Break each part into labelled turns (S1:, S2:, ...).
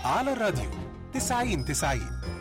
S1: على الراديو 90 90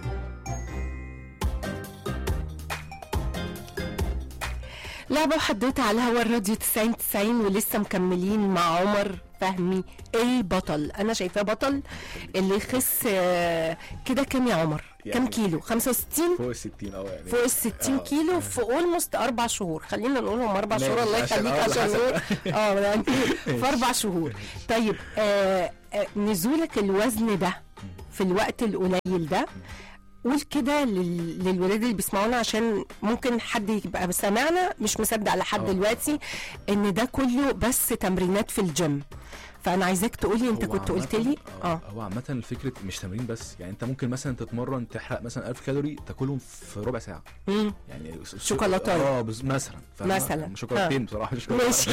S2: لعبة وحدوتة على هوا الراديو 90 90 ولسه مكملين مع عمر فهمي البطل انا شايفاه بطل اللي يخس آه، كده كام يا عمر كام
S3: يعني
S2: كيلو 65
S3: فوق ال 60 اه يعني
S2: فوق ال 60
S3: آه،
S2: كيلو في اولموست اربع شهور خلينا نقول هم اربع
S3: ماشي،
S2: شهور الله
S3: عشان
S2: يخليك
S3: أه
S2: عشان
S3: حسب.
S2: نقول اه يعني في اربع شهور طيب آه آه نزولك الوزن ده في الوقت القليل ده قول كده لل- للولاد اللي بيسمعونا عشان ممكن حد يبقى سامعنا مش مصدق لحد
S3: آه.
S2: دلوقتي ان ده كله بس تمرينات في الجيم فانا عايزاك تقولي انت
S3: هو
S2: كنت قلت
S3: عامةً-
S2: لي اه
S3: هو عامة فكرة مش تمرين بس يعني انت ممكن مثلا تتمرن تحرق مثلا 1000 كالوري تاكلهم في ربع ساعة
S2: مم.
S3: يعني س- س-
S2: شوكولاتاية.
S3: اه بز- مثلا فاهمة؟
S2: مثلاً.
S3: مش شوكولاتين بصراحة مش
S2: ماشي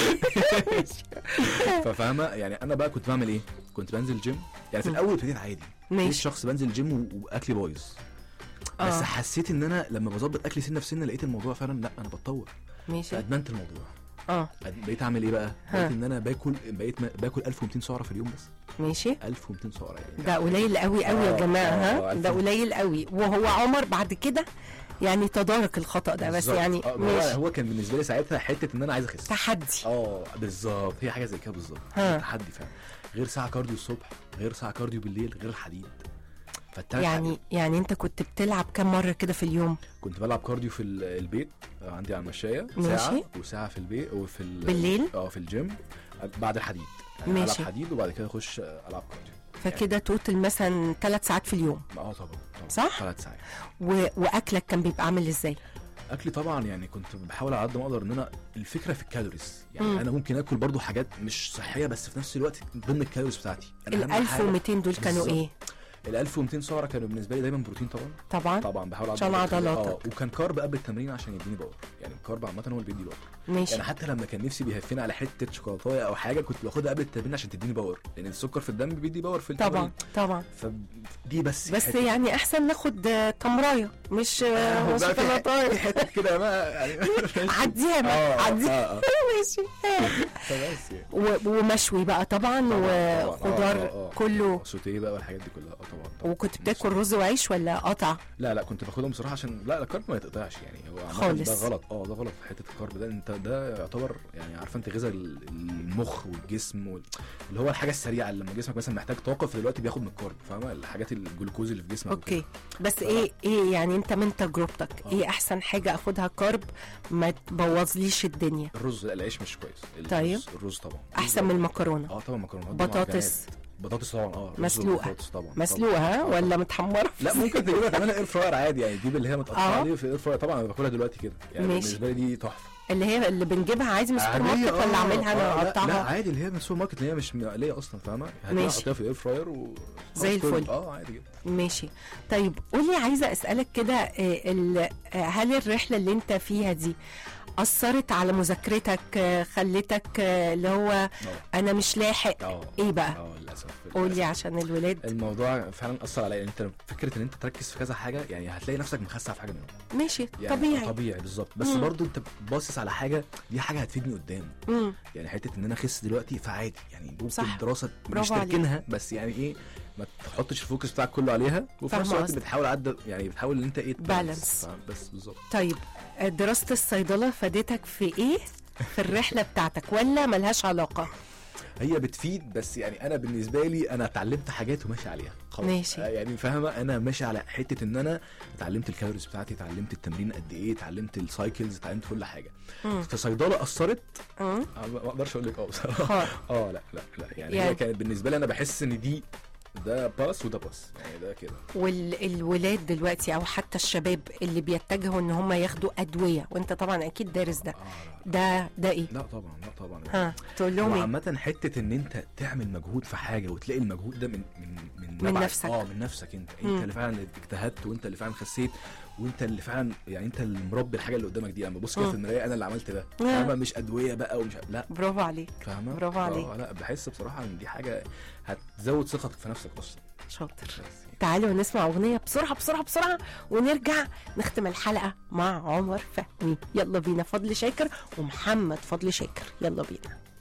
S3: ففاهمة يعني انا بقى كنت بعمل ايه؟ كنت بنزل جيم يعني في الاول ابتديت عادي
S2: ماشي.
S3: ماشي شخص بنزل جيم و- واكلي بايظ بس
S2: آه.
S3: حسيت ان انا لما بظبط اكلي سنه في سنه لقيت الموضوع فعلا لا انا بتطور
S2: ماشي
S3: فادمنت الموضوع
S2: اه
S3: بقيت اعمل ايه بقى؟
S2: ها.
S3: بقيت ان انا باكل بقيت ما- باكل 1200 سعره في اليوم بس
S2: ماشي
S3: 1200 سعره يعني
S2: ده قليل قوي قوي يا
S3: آه،
S2: جماعه
S3: آه،
S2: ها
S3: آه،
S2: ده
S3: ألف.
S2: قليل قوي وهو عمر بعد كده يعني تدارك الخطا ده بس
S3: بالظبط.
S2: يعني
S3: آه، ما هو
S2: ماشي
S3: هو كان بالنسبه لي ساعتها حته ان انا عايز اخس
S2: تحدي
S3: اه بالظبط هي حاجه زي كده بالظبط
S2: ها.
S3: تحدي فعلا غير ساعه كارديو الصبح غير ساعه كارديو بالليل غير الحديد فالتلات
S2: يعني يعني انت كنت بتلعب كام مره كده في اليوم
S3: كنت بلعب كارديو في ال- البيت آه، عندي على المشايه
S2: ماشي.
S3: ساعه وساعه في البيت وفي ال-
S2: بالليل؟
S3: اه في الجيم بعد الحديد يعني
S2: ماشي.
S3: العب حديد وبعد كده اخش آه، العب كارديو
S2: فكده توتل مثلا ثلاث ساعات في اليوم
S3: اه طبعا طبعا
S2: صح؟
S3: ثلاث ساعات
S2: و... واكلك كان بيبقى عامل ازاي
S3: اكلي طبعا يعني كنت بحاول على قد ما اقدر ان انا الفكره في الكالوريز يعني
S2: مم.
S3: انا ممكن اكل برضو حاجات مش صحيه بس في نفس الوقت ضمن الكالوريز بتاعتي أنا
S2: ال
S3: أهم حاجة-
S2: 1200 دول كانوا
S3: بالظبط.
S2: ايه
S3: ال 1200 سعره كانوا بالنسبه لي دايما بروتين طبعا
S2: طبعا
S3: طبعا بحاول على
S2: عشان
S3: قد ما أقدر.
S2: عضلاتك.
S3: اه وكان كارب قبل التمرين عشان يديني باور يعني الكارب عامه هو اللي بيدي باور
S2: ماشي
S3: يعني حتى لما كان نفسي بيهفني على حته شوكولاته او حاجه كنت باخدها قبل التمرين عشان تديني باور لان السكر في الدم بيدي باور في التمرين
S2: طبعا طبعا
S3: فدي بس
S2: بس
S3: حتة.
S2: يعني احسن ناخد آه، تمرايه مش آه،
S3: هو بقى في ح- في
S2: شوكولاته
S3: حته كده بقى يعني
S2: عديها بقى
S3: اه
S2: عديها
S3: اه اه
S2: ماشي
S3: فبس يعني
S2: و- ومشوي بقى طبعا
S3: طبعاً، طبعاً.
S2: وخضار
S3: آه، آه، آه.
S2: كله
S3: سوتيه بقى والحاجات دي كلها اه طبعا طبعا
S2: وكنت بتاكل رز وعيش ولا قطع
S3: لا لا كنت باخدهم بصراحه عشان لا الكارب ما يتقطعش يعني هو عامة
S2: خالص.
S3: ده غلط اه ده غلط في حته الكارب ده انت ده يعتبر يعني عارفه انت غذاء ال- المخ والجسم وال... اللي هو الحاجه السريعه اللي لما جسمك مثلا محتاج طاقه فدلوقتي بياخد من الكارب فاهمه الحاجات الجلوكوز اللي في جسمك وكده.
S2: اوكي بس ايه ايه يعني انت من تجربتك
S3: آه.
S2: ايه احسن حاجه اخدها كارب ما تبوظليش الدنيا
S3: الرز لا العيش مش كويس الرز
S2: طيب.
S3: الرز طبعا
S2: احسن من المكرونه
S3: اه طبعا مكرونات
S2: بطاطس.
S3: بطاطس طبعا اه رز
S2: مسلوقة.
S3: وبطاطس طبعا
S2: مسلوقه ها
S3: طبعاً.
S2: ولا متحمره
S3: لا ممكن تجيبها كمان اير فراير عادي يعني تجيب اللي هي
S2: آه.
S3: متقطعه دي في الاير فراير طبعا انا باكلها دلوقتي كده يعني
S2: ماشي.
S3: بالنسبه لي دي تحفه
S2: اللي هي اللي بنجيبها عادي من السوبر
S3: عادية،
S2: ماركت ولا
S3: آه،
S2: اعملها انا
S3: آه، لا- لا
S2: واقطعها
S3: عادي اللي هي من السوبر ماركت اللي هي مش مقليه اصلا فاهمه هتبقى
S2: ماشي.
S3: حطيها في الاير فراير و
S2: زي
S3: خلاص كل-
S2: الفل.
S3: اه عادي جدا
S2: ماشي طيب قولي عايزه اسالك كده آه، ال- آه، هل الرحله اللي انت فيها دي اثرت على مذاكرتك آه، خلتك آه، اللي هو
S3: اه
S2: انا مش لاحق
S3: اه
S2: ايه بقى
S3: اه للاسف
S2: قولي
S3: للأسف.
S2: عشان الولاد
S3: الموضوع فعلا اثر عليا انت فكره ان انت تركز في كذا حاجه يعني هتلاقي نفسك مخسع في حاجه منهم
S2: ماشي
S3: يعني
S2: طبيعي
S3: طبيعي بالظبط بس
S2: مم.
S3: برضو انت باصص على حاجه دي حاجه هتفيدني قدام
S2: مم.
S3: يعني حته ان انا اخس دلوقتي فعادي يعني ممكن
S2: صح.
S3: الدراسه مش
S2: برافو عليك.
S3: تركنها بس يعني ايه ما تحطش الفوكس بتاعك كله عليها وفي نفس
S2: فاهمة
S3: الوقت
S2: قصدك.
S3: بتحاول عد يعني بتحاول ان انت ايه
S2: Balance.
S3: تبالانس. بس بالظبط
S2: طيب آه، دراسه الصيدله فادتك في ايه في الرحله بتاعتك ولا ملهاش علاقه
S3: هي بتفيد بس يعني انا بالنسبه لي انا اتعلمت حاجات وماشي عليها خلاص
S2: ماشي.
S3: آه يعني فاهمه انا ماشي على حته ان انا اتعلمت الكالوريز بتاعتي اتعلمت التمرين قد ايه اتعلمت السايكلز اتعلمت كل حاجه
S2: مم.
S3: في صيدله اثرت
S2: مم.
S3: آه، ما ما اقدرش اقول لك اه بصراحه
S2: خالص.
S3: اه لا لا لا يعني,
S2: يعني-
S3: هي كانت بالنسبه لي انا بحس ان دي ده باس وده باس يعني ده كده
S2: والولاد دلوقتي او حتى الشباب اللي بيتجهوا ان هم ياخدوا ادويه وانت طبعا اكيد دارس ده
S3: اه لا
S2: ده ده ايه
S3: لا طبعا لا طبعا
S2: ها تقول لهم
S3: هو
S2: ايه
S3: عامة حتة ان انت تعمل مجهود في حاجة وتلاقي المجهود ده من من من,
S2: من
S3: نبعك.
S2: نفسك.
S3: اه من نفسك انت
S2: مم.
S3: انت اللي فعلا اللي اجتهدت وانت اللي فعلا خسيت وانت اللي فعلا يعني انت اللي مربي الحاجة اللي قدامك دي انا ببص كده
S2: مم.
S3: في المراية انا اللي عملت ده
S2: مم.
S3: فاهمة مش ادوية بقى ومش لا
S2: برافو عليك
S3: فاهمة
S2: برافو عليك.
S3: اه لا بحس بصراحة ان دي حاجة هتزود ثقتك في نفسك اصلا
S2: شاطر
S3: بس يعني.
S2: تعالوا نسمع اغنيه بسرعه بسرعه بسرعه ونرجع نختم الحلقه مع عمر فهمي يلا بينا فضل شاكر ومحمد فضل شاكر يلا بينا